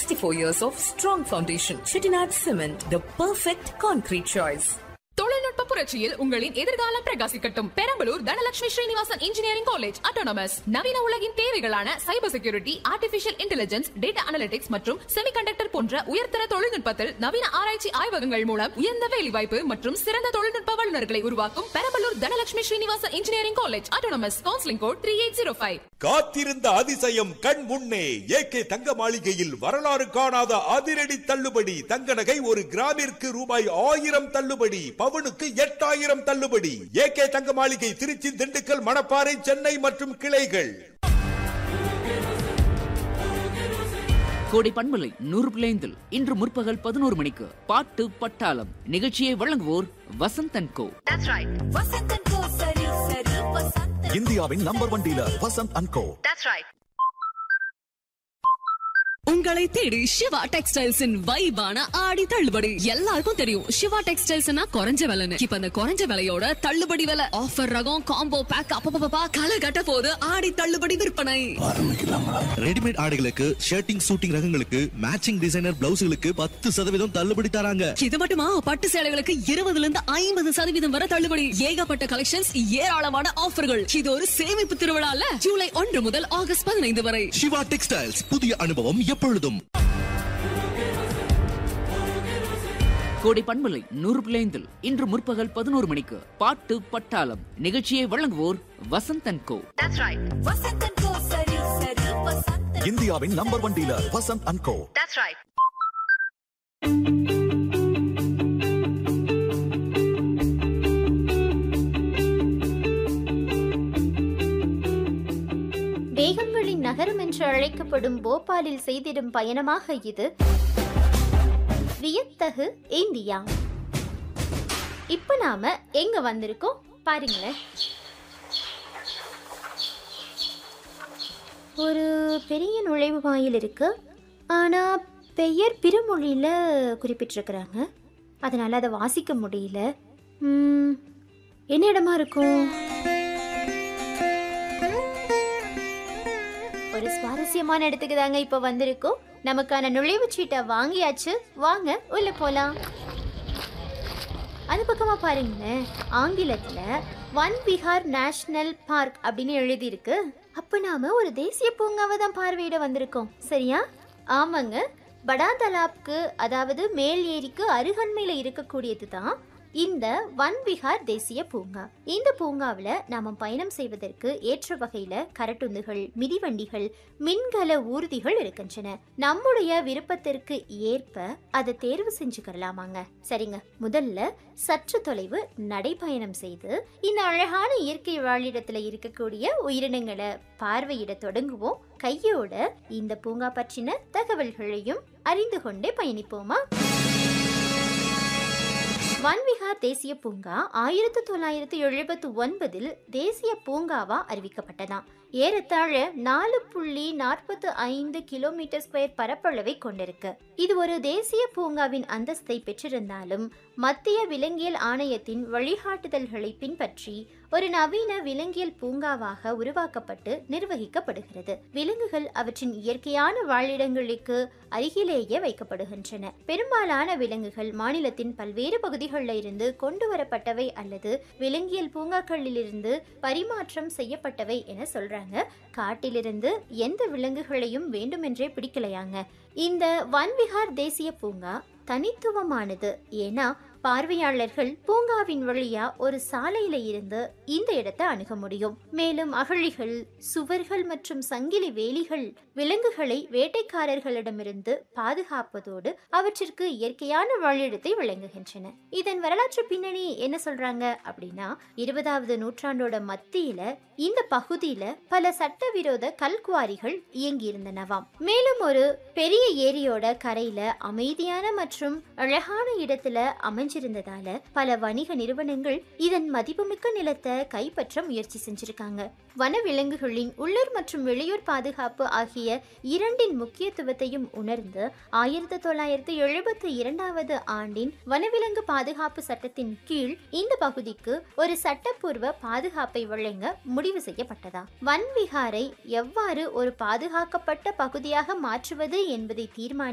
64 years of strong foundation. Chettinad Cement, the perfect concrete choice. தொழில்நுட்ப புரட்சியில் உங்களின் எதிர்காலம் பிரகாசிக்கட்டும் Perambalur Dhanalakshmi Srinivasan engineering college autonomous நவீன உலகின் தேவைகளான cyber security artificial intelligence data analytics மற்றும் செமிகண்டக்டர் போன்ற உயர்தர தொழில்நுட்பத்தில் நவீன ஆராய்ச்சி ஆய்வகங்கள் மூலம் உயர்ந்த வேலைவாய்ப்பு மற்றும் சிறந்த தொழில்நுட்ப வல்லுநர்களை உருவாக்கும் Perambalur Dhanalakshmi Srinivasan engineering college autonomous counselling code three eight zero five காத்திருந்த அதிசயம் கண் முன்னே ஏகே தங்க மாளிகையில் வரலாறு காணாத அதிரடி தள்ளுபடி தங்க நகை ஒரு கிராமிற்கு ரூபாய் ஆயிரம் தள்ளுபடி பவுனுக்கு எட்டாயிரம் தள்ளுபடி ஏகே தங்க மாளிகை திருச்சி திண்டுக்கல் மணப்பாறை சென்னை மற்றும் கிளைகள் கோடை பண்பலை நூறு பிள்ளைந்தில் இன்று முற்பகல் பதினோரு மணிக்கு பாட்டு பட்டாளம் நிகழ்ச்சியை வழங்குவோர் வசந்தன் கோ இந்தியாவின் number one dealer Vasanth and Co உங்களை தேடி சிவா டெக்ஸ்டைல்ஸின் வைபான ஆடி தள்ளுபடி எல்லாருக்கும் தெரியும் சிவா டெக்ஸ்டைல்ஸ்னா குறைஞ்ச விலைன்னு இப்ப அந்த குறைஞ்ச விலையோட தள்ளுபடி விலை ஆஃபர் ரகம் காம்போ பேக் அப்பப்பா களை கட்ட போது ஆடி தள்ளுபடி விற்பனை ரெடிமேட் ஆடைகளுக்கு ஷர்ட்டிங் சூட்டிங் ரகங்களுக்கு மேட்சிங் டிசைனர் பிளவுஸ்களுக்கு பத்து சதவீதம் தள்ளுபடி தராங்க இது மட்டுமா பட்டு சேலைகளுக்கு இருபதுல இருந்து ஐம்பது சதவீதம் வரை தள்ளுபடி ஏகப்பட்ட கலெக்ஷன்ஸ் ஏராளமான ஆஃபர்கள் இது ஒரு சேமிப்பு திருவிழால ஜூலை ஒன்று முதல் ஆகஸ்ட் பதினைந்து வரை சிவா டெக்ஸ்டைல்ஸ் புதிய அனுபவம் எப்பொழுதும் கோடை பண்பலை நூறு பிள்ளைந்தில் இன்று முற்பகல் பதினோரு மணிக்கு பாட்டு பட்டாளம் நிகழ்ச்சியை வழங்குவோர் வசந்தன் கோ இந்தியாவின் number one dealer Vasanth and Co வேகங்களின் நகரம் என்று அழைக்கப்படும் போபாலில் செய்திடும் பயணமாக இது வியத்தகு இந்தியா இப்ப நாம எங்க வந்திருக்கோம் பாருங்களேன் ஒரு பெரிய நுழைவு வாயில் இருக்கு ஆனா பெயர் பிறமொழியில குறிப்பிட்டிருக்கிறாங்க அதனால அதை வாசிக்க முடியல ம், என்ன இடமா இருக்கும் ஒரு சுவாரஸ்யமான இடத்துக்கு தாங்க இப்போ வந்திருக்கோம் நமக்கான நுழைவுச் சீட்டை வாங்கியாச்சு வாங்க உள்ள போலாம் அது பக்கமா பாருங்களேன் ஆங்கிலத்துல ஒன் விஹார் நேஷனல் பார்க் அப்படின்னு எழுதியிருக்கு அப்ப நாம ஒரு தேசிய பூங்காவை தான் பார்வையிட வந்திருக்கோம் சரியா ஆமாங்க படா தலாப்க்கு அதாவது மேல் ஏரிக்கு அருகன்மையில இருக்கக்கூடியது தான் இந்த வன் விஹார் தேசிய பூங்கா இந்த பூங்காவில் நாம பயணம் செய்வதற்கு ஏற்ற வகையில கரட்டுந்துகள் மிதிவண்டிகள் மின்கல ஊர்திகள் இருக்கின்றன நம்முடைய விருப்பத்திற்கு ஏற்ப அதை தேர்வு செஞ்சுக்கலாமாங்க சரிங்க முதல்ல சற்று தொலைவு நடைபயணம் செய்து இந்த அழகான இயற்கை வாழிடத்துல இருக்கக்கூடிய உயிரினங்களை பார்வையிட தொடங்குவோம் கையோட இந்த பூங்கா பற்றின தகவல்களையும் அறிந்து கொண்டே பயணிப்போமா வன்விஹார் தேசிய பூங்கா ஆயிரத்தி தொள்ளாயிரத்தி எழுபத்தி ஒன்பதில் தேசிய பூங்காவா அறிவிக்கப்பட்டதாம் ஏறத்தாழ நாலு புள்ளி நாற்பத்து ஐந்து கிலோமீட்டர் ஸ்கொயர் பரப்பளவை கொண்டிருக்கு இது ஒரு தேசிய பூங்காவின் அந்தஸ்தை பெற்றிருந்தாலும் மத்திய விலங்கியல் ஆணையத்தின் வழிகாட்டுதல்களை பின்பற்றி ஒரு நவீன விலங்கியல் பூங்காவாக உருவாக்கப்பட்டு நிர்வகிக்கப்படுகிறது விலங்குகள் அவற்றின் இயற்கையான வாழிடங்களுக்கு அருகிலேயே வைக்கப்படுகின்றன பெரும்பாலான விலங்குகள் மாநிலத்தின் பல்வேறு பகுதிகளில் இருந்து கொண்டு வரப்பட்டவை அல்லது விலங்கியல் பூங்காக்களிலிருந்து பரிமாற்றம் செய்யப்பட்டவை என சொல்றாங்க காட்டிலிருந்து எந்த விலங்குகளையும் வேண்டுமென்றே பிடிக்கலையாங்க இந்த வன்விஹார் தேசிய பூங்கா தனித்துவமானது ஏன்னா பார்வையாளர்கள் பூங்காவின் வழியா ஒரு சாலையில இருந்து இந்த இடத்தை அணுக முடியும் மேலும் அகழிகள் சுவர்கள் மற்றும் சங்கிலி வேலிகள் விலங்குகளை வேட்டைக்காரர்களிடமிருந்து பாதுகாப்பதோடு அவற்றிற்கு இயற்கையான வாழிடத்தை வழங்குகின்றன இதன் வரலாற்று பின்னணி என்ன சொல்றாங்க அப்படின்னா இருபதாவது நூற்றாண்டோட மத்தியில இந்த பகுதியில பல சட்டவிரோத கல்குவாரிகள் இயங்கியிருந்தனவாம் மேலும் ஒரு பெரிய ஏரியோட கரையில அமைதியான மற்றும் அழகான இடத்துல அமைஞ்சிருந்ததால பல வணிக நிறுவனங்கள் இதன் மதிப்புமிக்க நிலத்தை கைப்பற்ற முயற்சி செஞ்சிருக்காங்க வனவிலங்குகளின் உள்ளூர் மற்றும் வெளியூர் பாதுகாப்பு ஆகிய இரண்டின் முக்கியத்துவத்தையும் உணர்ந்து ஆயிரத்தி தொள்ளாயிரத்தி எழுபத்தி இரண்டாவது ஆண்டின் வனவிலங்கு பாதுகாப்பு சட்டத்தின் கீழ் இந்த பகுதிக்கு ஒரு சட்டப்பூர்வ பாதுகாப்பை வழங்க முடிவு செய்யப்பட்டதா வன்விகாரை எவ்வாறு ஒரு பாதுகாக்கப்பட்ட பகுதியாக மாற்றுவது என்பதை தீர்மானிக்க